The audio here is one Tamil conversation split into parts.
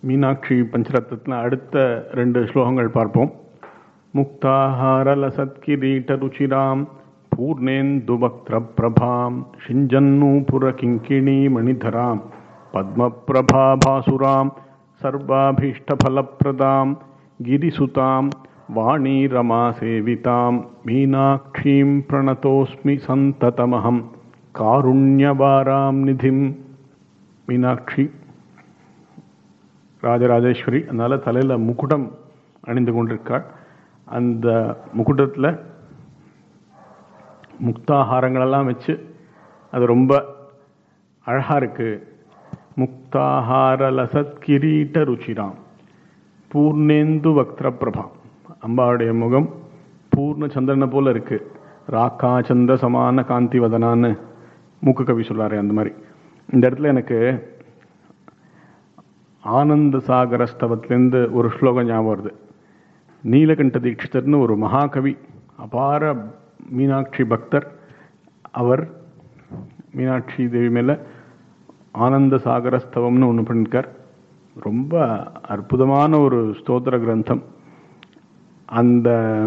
மீனாட்சி பஞ்சரத்னத்தில் அடுத்த ரெண்டு ஸ்லோகங்கள் பார்ப்போம் முக்தாஹாரலசத்கிரீட்டருச்சிராம் பூர்ணேந்துபக்திரபிரபாம் शिञ्जन्नूपुरकिङ्किणीमणिधरां पद्मप्रभाभासुरां सर्वाभीष्टफलप्रदां गिरिसुतां वाणीरमासेवितां मीनाक्षीं प्रणतोऽस्मि सन्ततमहं कारुण्यवारां निधिं மீனாட்சி ராஜராஜேஸ்வரி அதனால் தலையில் முக்குடம் அணிந்து கொண்டிருக்காள் அந்த முக்குடத்தில் முக்தாகாரங்களெல்லாம் வச்சு அது ரொம்ப அழகாக இருக்குது முக்தாஹார லசத் கிரீட்ட ருச்சிராம் பூர்ணேந்து வக்திர பிரபா அம்பாவுடைய முகம் பூர்ண சந்திரனை போல இருக்கு ராக்கா சந்திர சமான காந்தி வதனான்னு மூக்கு கவி சொல்றாரு அந்த மாதிரி இந்த இடத்துல எனக்கு ஆனந்த சாகர ஸ்தவத்திலேருந்து ஒரு ஸ்லோகம் ஞாபகம் வருது நீலகண்ட தீட்சிதர்னு ஒரு மகாகவி அபார மீனாட்சி பக்தர் அவர் மீனாட்சி தேவி மேலே ஆனந்த சாகர ஸ்தவம்னு ஒன்று பண்ணியிருக்கார் ரொம்ப அற்புதமான ஒரு ஸ்தோத்திர கிரந்தம் அந்த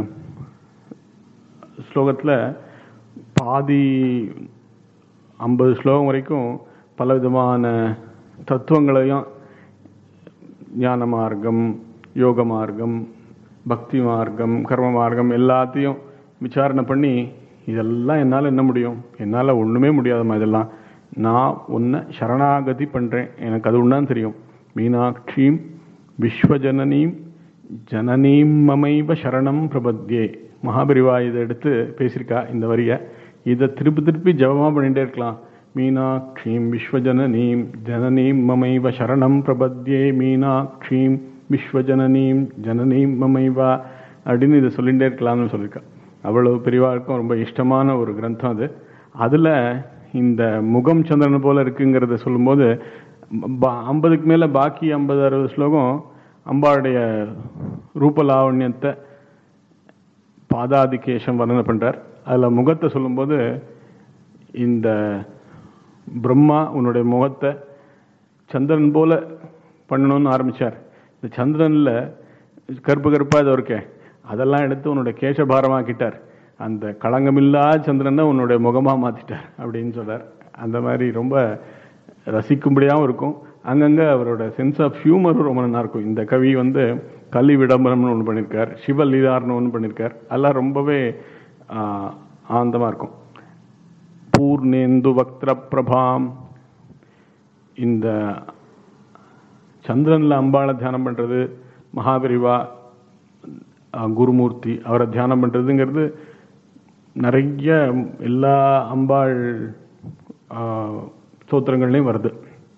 ஸ்லோகத்தில் பாதி ஐம்பது ஸ்லோகம் வரைக்கும் பல விதமான தத்துவங்களையும் ஞான மார்க்கம் யோக மார்க்கம் பக்தி மார்க்கம் கர்ம மார்க்கம் எல்லாத்தையும் விசாரணை பண்ணி இதெல்லாம் என்னால் என்ன முடியும் என்னால் ஒன்றுமே முடியாதம்மா இதெல்லாம் நான் உன்னை சரணாகதி பண்ணுறேன் எனக்கு அது ஒன்றான் தெரியும் மீனாட்சியும் விஸ்வஜனனீம் ஜனனீம் மமைவ சரணம் பிரபத்யே மகாபரிவா இதை எடுத்து பேசியிருக்கா இந்த வரியை இதை திருப்பி திருப்பி ஜபமாக பண்ணிகிட்டே இருக்கலாம் மீனாட்சீம் விஸ்வஜனனீம் ஜனனீம் மமைவ சரணம் பிரபத்யே மீனாட்சீம் விஸ்வஜனனீம் ஜனனீம் மமைவா அப்படின்னு இதை சொல்லிகிட்டே இருக்கலாம்னு சொல்லியிருக்கா அவ்வளவு பெரியவாருக்கும் ரொம்ப இஷ்டமான ஒரு கிரந்தம் அது அதில் இந்த முகம் சந்திரன் போல இருக்குங்கிறத சொல்லும்போது ஐம்பதுக்கு மேலே பாக்கி ஐம்பது அறுபது ஸ்லோகம் அம்பாளுடைய ரூபலாவண்யத்தை பாதாதிகேஷம் வர்ணனை பண்ணுறார் அதில் முகத்தை சொல்லும்போது இந்த பிரம்மா உன்னுடைய முகத்தை சந்திரன் போல பண்ணணும்னு ஆரம்பித்தார் இந்த சந்திரனில் கருப்பு கருப்பாக ஏதோ இருக்கே அதெல்லாம் எடுத்து உன்னோட கேசபாரமாக்கிட்டார் அந்த களங்கமில்லா சந்திரனை உன்னுடைய முகமாக மாற்றிட்டார் அப்படின்னு சொல்கிறார் அந்த மாதிரி ரொம்ப ரசிக்கும்படியாகவும் இருக்கும் அங்கங்கே அவரோட சென்ஸ் ஆஃப் ஹியூமரும் ரொம்ப நல்லா இருக்கும் இந்த கவி வந்து கல்வி விடம்பரம்னு ஒன்று பண்ணியிருக்கார் சிவ லீலார்னு ஒன்று பண்ணியிருக்கார் அதெல்லாம் ரொம்பவே ஆனந்தமாக இருக்கும் பூர்ணேந்து வக்திர பிரபாம் இந்த சந்திரனில் அம்பாளை தியானம் பண்ணுறது மகாபெரிவா குருமூர்த்தி அவரை தியானம் பண்ணுறதுங்கிறது நிறைய எல்லா அம்பாள் ஸ்தோத்திரங்கள்லையும் வருது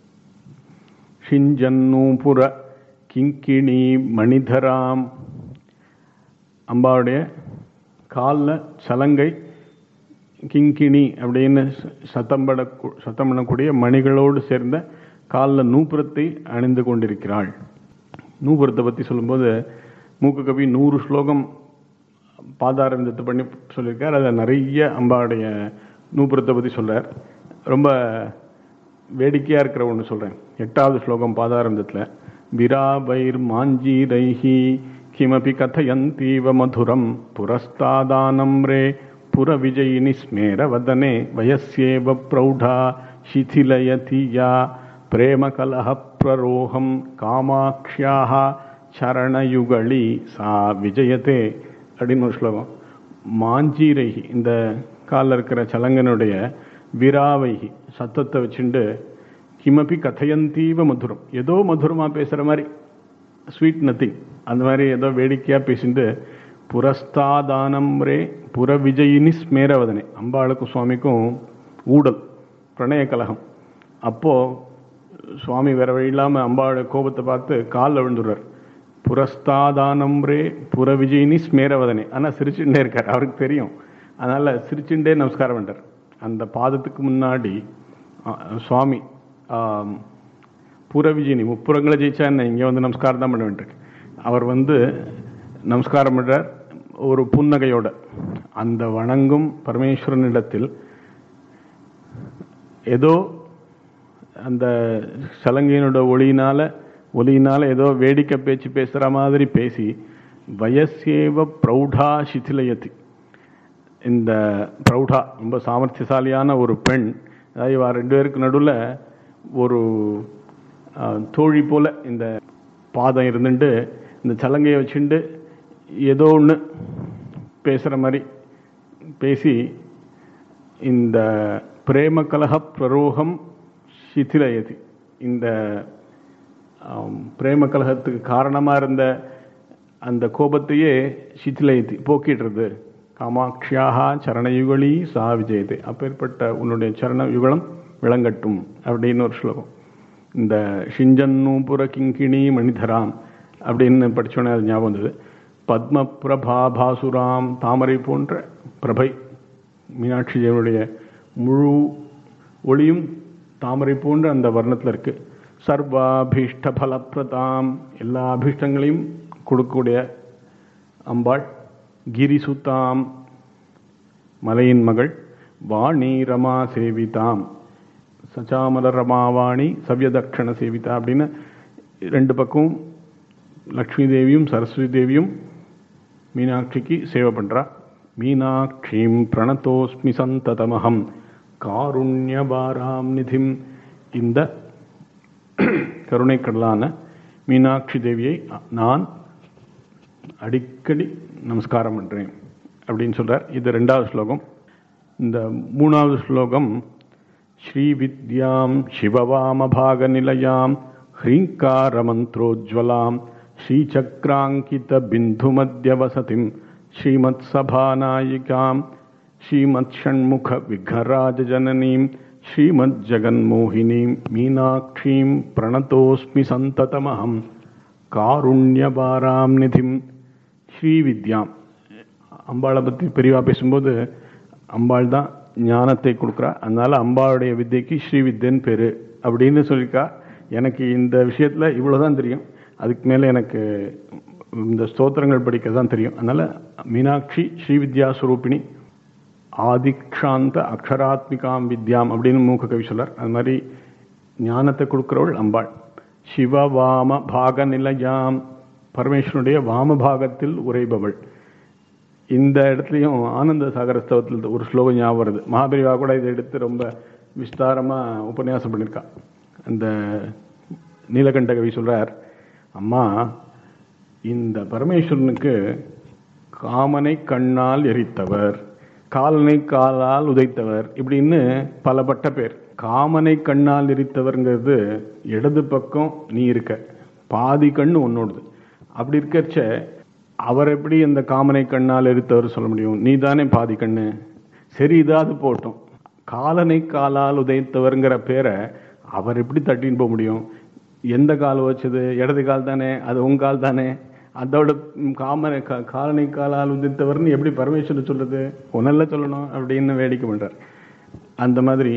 ஷிஞ்சன்னூபுர கிங்கிணி மணிதராம் அம்பாவுடைய காலில் சலங்கை கிங்கிணி அப்படின்னு சத்தம்பட சத்தம் பண்ணக்கூடிய மணிகளோடு சேர்ந்த காலில் நூபுரத்தை அணிந்து கொண்டிருக்கிறாள் நூபுரத்தை பற்றி சொல்லும்போது மூக்கு கவி நூறு ஸ்லோகம் பாதாரவிந்தத்தை பண்ணி சொல்லியிருக்கார் அதில் நிறைய அம்பாவுடைய நூபுரத்தை பற்றி சொல்கிறார் ரொம்ப வேடிக்கையாக இருக்கிற ஒன்று சொல்கிறேன் எட்டாவது ஸ்லோகம் பாதாரந்தத்தில் விராபைர் மாஞ்சீரைஹி கிமபி கதயந்தீவ மதுரம் புரஸ்தாதானம் ரே புரவிஜயினி ஸ்மேரவதனே வயஸ்யேவ பிரௌಢா சிதிலயதி யா பிரேமகலஹ பிரரோகம் காமாக்ஷியாக சரணயுகளி சா விஜயத்தே அப்படின்னு ஒரு ஸ்லோகம் மாஞ்சீரைகி இந்த காலில் இருக்கிற சலங்கனுடைய விராவைகி சத்தத்தை வச்சுண்டு கிமப்பி கதையந்தீவ மதுரம் ஏதோ மதுரமாக பேசுகிற மாதிரி ஸ்வீட் நத்திங் அந்த மாதிரி ஏதோ வேடிக்கையாக பேசிட்டு புரஸ்தாதானம் ரே புற விஜயினி ஸ்மேரவதனை அம்பாளுக்கும் சுவாமிக்கும் ஊடல் பிரணய கலகம் அப்போது சுவாமி வேற வழி இல்லாமல் அம்பாவோட கோபத்தை பார்த்து காலில் விழுந்துடுறார் புரஸ்தாதானம் ரே புற விஜயினி ஸ்மேரவதனை ஆனால் சிரிச்சுட்டே இருக்கார் அவருக்கு தெரியும் அதனால் சிரிச்சுட்டே நமஸ்காரம் பண்ணுறார் அந்த பாதத்துக்கு முன்னாடி சுவாமி புறவிஜயினி முப்புறங்களை ஜெயிச்சா என்ன இங்கே வந்து நமஸ்காரம் தான் பண்ண வேண்டியிருக்கு அவர் வந்து நமஸ்காரம் பண்ணுறார் ஒரு புன்னகையோட அந்த வணங்கும் பரமேஸ்வரனிடத்தில் ஏதோ அந்த சலங்கையினோட ஒளியினால் ஒலியினால ஏதோ வேடிக்கை பேச்சு பேசுற மாதிரி பேசி வயசேவ பிரௌடா சிதிலயதி இந்த பிரௌடா ரொம்ப சாமர்த்தியசாலியான ஒரு பெண் அதாவது இவ ரெண்டு பேருக்கு நடுவில் ஒரு அஹ், தோழி போல இந்த பாதம் இருந்துட்டு இந்த சலங்கையை வச்சுட்டு ஏதோ ஒன்று பேசுகிற மாதிரி பேசி இந்த பிரேம கலக பிரரோகம் சிதிலயதி இந்த ஆம், பிரேம கலகத்துக்கு காரணமாக இருந்த அந்த கோபத்தையே சிதிலயதி போக்கிடுறது காமாட்சியாக சரணயுகளி சா விஜயதே அப்பேற்பட்ட உன்னுடைய சரண யுகலம் விளங்கட்டும் அப்படின்னு ஒரு ஸ்லோகம் இந்த ஷிஞ்சன்னூபுர கிங்கிணி மணிதராம் அப்படின்னு படிச்சோன்னே அது ஞாபகம் வந்தது பத்ம பிரபா பாசுராம் தாமரை போன்ற பிரபை மீனாட்சி தேவனுடைய முழு ஒளியும் தாமரை போன்ற அந்த வர்ணத்தில் இருக்கு சர்வாபீஷ்ட பலப்பிரதாம் எல்லா அபீஷ்டங்களையும் கொடுக்கக்கூடிய அம்பாள் கிரிசுத்தாம் மலையின் மகள் வாணி ரமா சேவிதாம் சச்சாமல ரமாவாணி சவ்யதக்ஷண சேவிதா அப்படின்னு ரெண்டு பக்கம் லக்ஷ்மி தேவியும் சரஸ்வதி தேவியும் மீனாட்சிக்கு சேவை பண்றா மீனாட்சிம் பிரணதோஸ்மி சந்ததமகம் காருண்யபாராம் நிதிம் இந்த கருணைக்கடலான மீனாட்சி தேவியை நான் அடிக்கடி நமஸ்காரம் பண்றேன் அப்படின்னு சொல்றார் இது ரெண்டாவது ஸ்லோகம் இந்த மூணாவது ஸ்லோகம் ஸ்ரீவித்யாம் சிவவாமபாகநிலையாம் ஹ்ரீங்காரமந்த்ரோஜ்வலாம் ஸ்ரீசக்ராங்கித பிந்துமத்யவசதிம் ஸ்ரீமத்சபாநாயிகாம் ஸ்ரீமத்ஷண்முக விக்னராஜஜனனீம் ஸ்ரீமஜ்ஜகன்மோகினீம் மீனாட்சீம் பிரணதோஸ்மி சந்ததமகம் காருண்யபாராம் நிதிம் ஸ்ரீவித்யாம் அம்பாளை பற்றி பெரியவா பேசும்போது அம்பாள் தான் ஞானத்தை கொடுக்குறா அதனால அம்பாளுடைய வித்தைக்கு ஸ்ரீவித்யன் பேரு அப்படின்னு சொல்லியிருக்கா எனக்கு இந்த விஷயத்தில் இவ்வளோதான் தெரியும் அதுக்கு மேலே எனக்கு இந்த ஸ்தோத்திரங்கள் படிக்க தான் தெரியும் அதனால மீனாட்சி ஸ்ரீவித்யா ஸ்வரூபிணி ஆதிக்ஷாந்த அக்ஷராத்மிகாம் வித்யாம் அப்படின்னு மூக்க கவி சொல்லார் அது மாதிரி ஞானத்தை கொடுக்கிறவள் அம்பாள் சிவவாம பாக நிலையாம் பரமேஸ்வரனுடைய வாம பாகத்தில் உரைபவள் இந்த இடத்துலையும் ஆனந்த சாகர ஸ்தவத்தில் ஒரு ஸ்லோகம் ஞாபகம் வருது மகாபெரிவா கூட இதை எடுத்து ரொம்ப விஸ்தாரமா உபன்யாசம் பண்ணியிருக்கா அந்த நீலகண்ட கவி சொல்றார் அம்மா இந்த பரமேஸ்வரனுக்கு காமனை கண்ணால் எரித்தவர் காலனை காலால் உதைத்தவர் இப்படின்னு பலப்பட்ட பேர் காமனை கண்ணால் எரித்தவர்ங்கிறது இடது பக்கம் நீ இருக்க பாதி கண்ணு உன்னோடது அப்படி இருக்கச்ச அவர் எப்படி அந்த காமனை கண்ணால் எரித்தவர் சொல்ல முடியும் நீ தானே பாதி கண்ணு சரி இதாவது போட்டோம் காலனை காலால் உதைத்தவர்ங்கிற பேரை அவர் எப்படி தட்டின்னு போக முடியும் எந்த கால் வச்சது இடது கால் தானே அது உன் கால் தானே அதோட ம், காமனை கா- காலனை காலால் உதித்தவர்னு எப்படி பரமேஸ்வரர் சொல்றது உன்னல்ல சொல்லணும் அப்படின்னு வேடிக்கை பண்றார் அந்த மாதிரி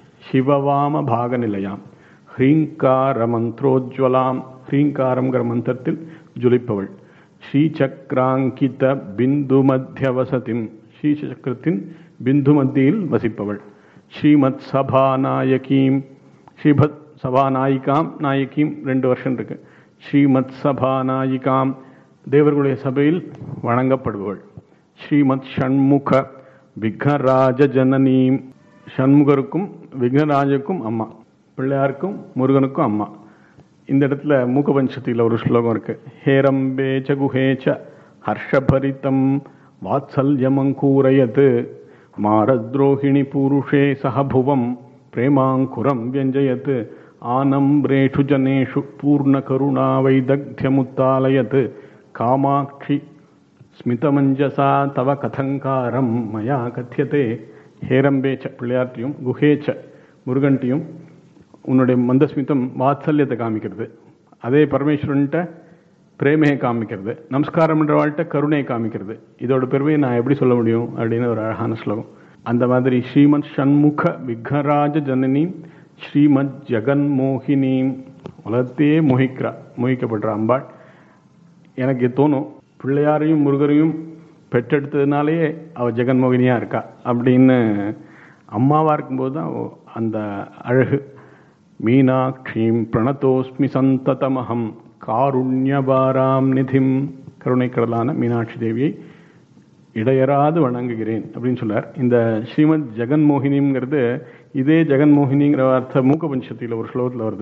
சிவவாம பாக நிலையாம் ஹ்ரீங்கார மந்த்ரோஜ்வலாம் ஹ்ரீங்காரம்ங்கிற மந்திரத்தில் ஜொலிப்பவள் ஸ்ரீசக்ராங்கித பிந்து மத்திய வசதிம் ஸ்ரீசக்கரத்தின் பிந்து மத்தியில் வசிப்பவள் ஸ்ரீமத் சபாநாயகீம் ஸ்ரீபத் சபாநாயிகாம் நாயகீம் ரெண்டு வருஷம் இருக்கு ஸ்ரீமத் சபாநாயிகாம் தேவர்களுடைய சபையில் வணங்கப்படுபவள் ஸ்ரீமத் ஷண்முக விக்னராஜ ஜனனீம் ஷண்முகருக்கும் விக்னராஜுக்கும் அம்மா பிள்ளையாருக்கும் முருகனுக்கும் அம்மா இந்த இடத்துல மூகபஞ்சத்தில் ஒரு ஸ்லோகம் இருக்கு ஹேரம்பே ச குஹேச்ச ஹர்ஷபரிதம் வாத்சல்யமங்கூரயத் மாரத்ரோஹிணி பூருஷே சஹபுவம் பிரேமாங்குரம் வியஞ்சயத் ஆனம்ரேஷு ஜனேஷு பூர்ணகருணா வைதக்தியமுத்தாலயத் காமாட்சி ஸ்மிதமஞ்சசா தவ கதங்காரம் மயா கத்தியதே ஹேரம்பேச்ச பிள்ளையார்ட்டையும் குஹேச்ச முருகன்ட்டையும் உன்னுடைய மந்தஸ்மிதம் வாத்சல்யத்தை காமிக்கிறது அதே பரமேஸ்வரன்ட்ட பிரேமையை காமிக்கிறது நமஸ்காரம் பண்றவாள்கிட்ட கருணையை காமிக்கிறது இதோட பெருமையை நான் எப்படி சொல்ல முடியும் அப்படின்னு ஒரு அழகான ஸ்லோகம் அந்த மாதிரி ஸ்ரீமத் ஷண்முக விக்னராஜ ஜனனி ஸ்ரீமத் ஜெகன்மோகினி உலகத்தையே மோகிக்கிறா மோகிக்கப்படுற அம்பாள் எனக்கு தோணும் பிள்ளையாரையும் முருகரையும் பெற்றெடுத்ததுனாலேயே அவ ஜெகன்மோகினியா இருக்கா அப்படின்னு அம்மாவா இருக்கும்போது தான் அவ அந்த அழகு மீனாட்சீம் பிரணதோஸ்மி சந்ததமகம் காருண்யபாராம் நிதிம் கருணைக்கடலான மீனாட்சி தேவியை இடையராது வணங்குகிறேன் அப்படின்னு சொல்றார் இந்த ஸ்ரீமத் ஜெகன்மோகினிங்கிறது இதே ஜெகன்மோகினிங்கிற அர்த்த மூக்க பஞ்சத்தில் ஒரு ஸ்லோகத்தில் வருது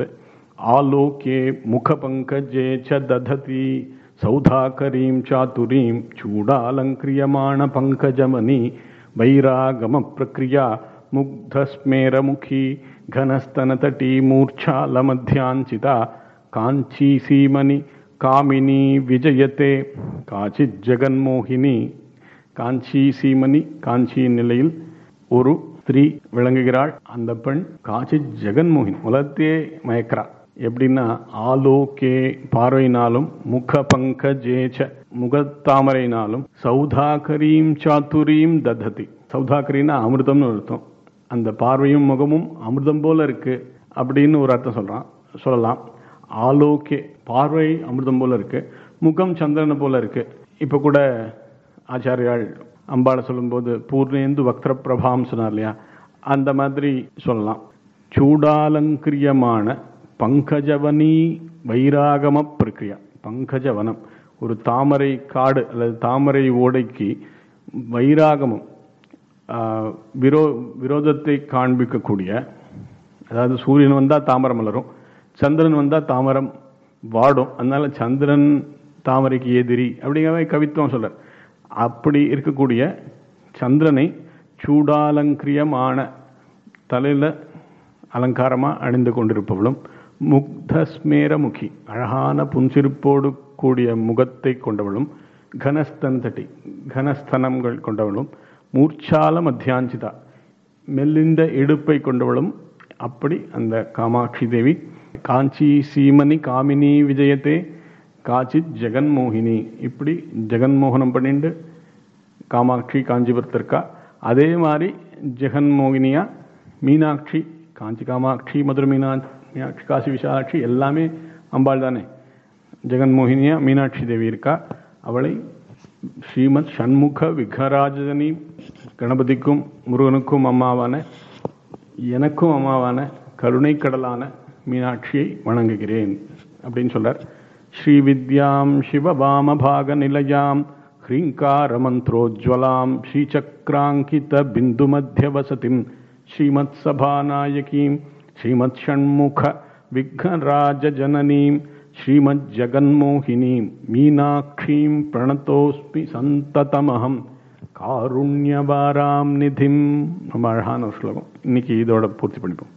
ஆலோகே முக பங்கஜே ச தததி சௌதாகரீம் சாதுரீம் சூடாலங்கிரியமான பங்கஜமணி வைராகம பிரக்ரியா முக்தஸ்மேரமுகி घनस्तनतटी मूर्च्छालमध्याञ्चिता काञ्ची सीमनि कामिनी विजयते காச்சிஜெகன்மோகினி காஞ்சி சீமணி காஞ்சியின் நிலையில் ஒரு ஸ்திரீ விளங்குகிறாள் அந்த பெண் காஞ்சி ஜெகன்மோகினி உலகத்தையே மயக்கிறா எப்படின்னா ஆலோகே பார்வையினாலும் முக பங்கஜேச்ச முகத்தாமரையினாலும் சௌதாகரீம் சாத்துரீம் தததி சௌதாகரின்னா அமிர்தம்னு அர்த்தம் அந்த பார்வையும் முகமும் அமிர்தம் போல இருக்கு அப்படின்னு ஒரு அர்த்தம் சொல்றான் சொல்லலாம் ஆலோகே பார்வை அமிர்தம் போல இருக்கு முகம் சந்திரனை போல இருக்கு இப்ப கூட ஆச்சாரியால் அம்பாளை சொல்லும்போது பூர்ணேந்து வக்ர பிரபாம் சொன்னார் இல்லையா அந்த மாதிரி சொல்லலாம் சூடாலங்கிரியமான பங்கஜவனி வைராகம பிரக்ரியா பங்கஜவனம் ஒரு தாமரை காடு அல்லது தாமரை ஓடைக்கு வைராகமம் ஆஹ், விரோ விரோதத்தை காண்பிக்கக்கூடிய அதாவது சூரியன் வந்தால் தாமரம் மலரும் சந்திரன் வந்தால் தாமரம் வாடும் அதனால சந்திரன் தாமரைக்கு எதிரி அப்படிங்கிற மாதிரி கவித்துவம் சொல்றார் அப்படி இருக்கக்கூடிய சந்திரனை சூடாலங்கிரியமான தலையில் அலங்காரமாக அணிந்து கொண்டிருப்பவளும் முக்தஸ்மேரமுகி அழகான புன்சிரிப்போடு கூடிய முகத்தை கொண்டவளும் கனஸ்தந்தட்டி கனஸ்தனங்கள் கொண்டவளும் மூர்ச்சால மத்தியாஞ்சிதா மெல்லிந்த இடுப்பை கொண்டவளும் அப்படி அந்த காமாட்சி தேவி காஞ்சி சீமனி காமினி விஜயத்தே காச்சித் ஜெகன்மோகினி இப்படி ஜெகன்மோகனம் பண்ணிண்டு காமாட்சி காஞ்சிபுரத்தில் இருக்கா அதே மாதிரி ஜெகன்மோகினியா மீனாட்சி காஞ்சி காமாட்சி மதுரை மீனா மீனாட்சி காசி விசாலாட்சி எல்லாமே அம்பாள் தானே ஜெகன்மோகினியா மீனாட்சி தேவி இருக்கா அவளை ஸ்ரீமத் சண்முக விக்னராஜனி கணபதிக்கும் முருகனுக்கும் அம்மாவான எனக்கும் அம்மாவான கருணை கடலான மீனாட்சியை வணங்குகிறேன் அப்படின்னு சொல்றார் ஸ்ரீ வித்யாம் சிவபாமபாக நிலையாம் ஹ்ரீங்கார மந்திரோஜ்வலாம் ஸ்ரீசக்ராங்கித பிந்து மத்திய வசதிம் ஸ்ரீமத் சபாநாயகீம் ஸ்ரீமத் ஷண்முக விக்னராஜஜனனீம் ஸ்ரீமத் ஜெகன்மோகினீம் மீனாட்சீம் பிரணதோஸ்மி சந்ததமகம் காருண்யபாராம் நிதிம் ரொம்ப அழகான ஒரு ஸ்லோகம் இன்னைக்கு இதோட பூர்த்தி பண்ணிப்போம்